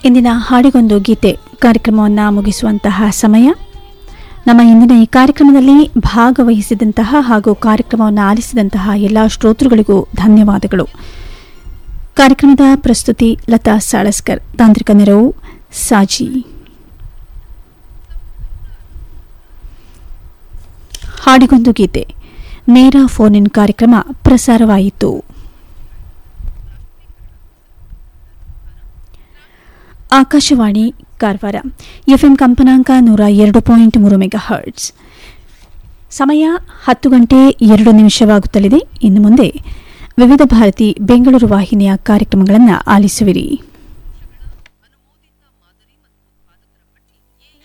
ಇಂದಿನ ಹಾಡಿಗೊಂದು ಗೀತೆ ಕಾರ್ಯಕ್ರಮವನ್ನು ಮುಗಿಸುವಂತಹ ಸಮಯ ನಮ್ಮ ಇಂದಿನ ಈ ಕಾರ್ಯಕ್ರಮದಲ್ಲಿ ಭಾಗವಹಿಸಿದಂತಹ ಹಾಗೂ ಕಾರ್ಯಕ್ರಮವನ್ನು ಆಲಿಸಿದಂತಹ ಎಲ್ಲ ಶ್ರೋತೃಗಳಿಗೂ ಧನ್ಯವಾದಗಳು ಕಾರ್ಯಕ್ರಮದ ಪ್ರಸ್ತುತಿ ಲತಾ ಸಾಳಸ್ಕರ್ ತಾಂತ್ರಿಕ ನೆರವು ಸಾಜಿ ಹಾಡಿಗೊಂದು ಗೀತೆ ನೇರ ಫೋನ್ ಇನ್ ಕಾರ್ಯಕ್ರಮ ಪ್ರಸಾರವಾಯಿತು ಆಕಾಶವಾಣಿ ಕಾರವಾರ ಎಫ್ಎಂ ಕಂಪನಾಂಕ ನೂರ ಎರಡು ಪಾಯಿಂಟ್ ಮೂರು ಮೆಗಾ ಹರ್ಟ್ಸ್ ಸಮಯ ಹತ್ತು ಗಂಟೆ ಎರಡು ನಿಮಿಷವಾಗುತ್ತಲಿದೆ ಇನ್ನು ಮುಂದೆ ವಿವಿಧ ಭಾರತಿ ಬೆಂಗಳೂರು ವಾಹಿನಿಯ ಕಾರ್ಯಕ್ರಮಗಳನ್ನು ಆಲಿಸುವಿರಿ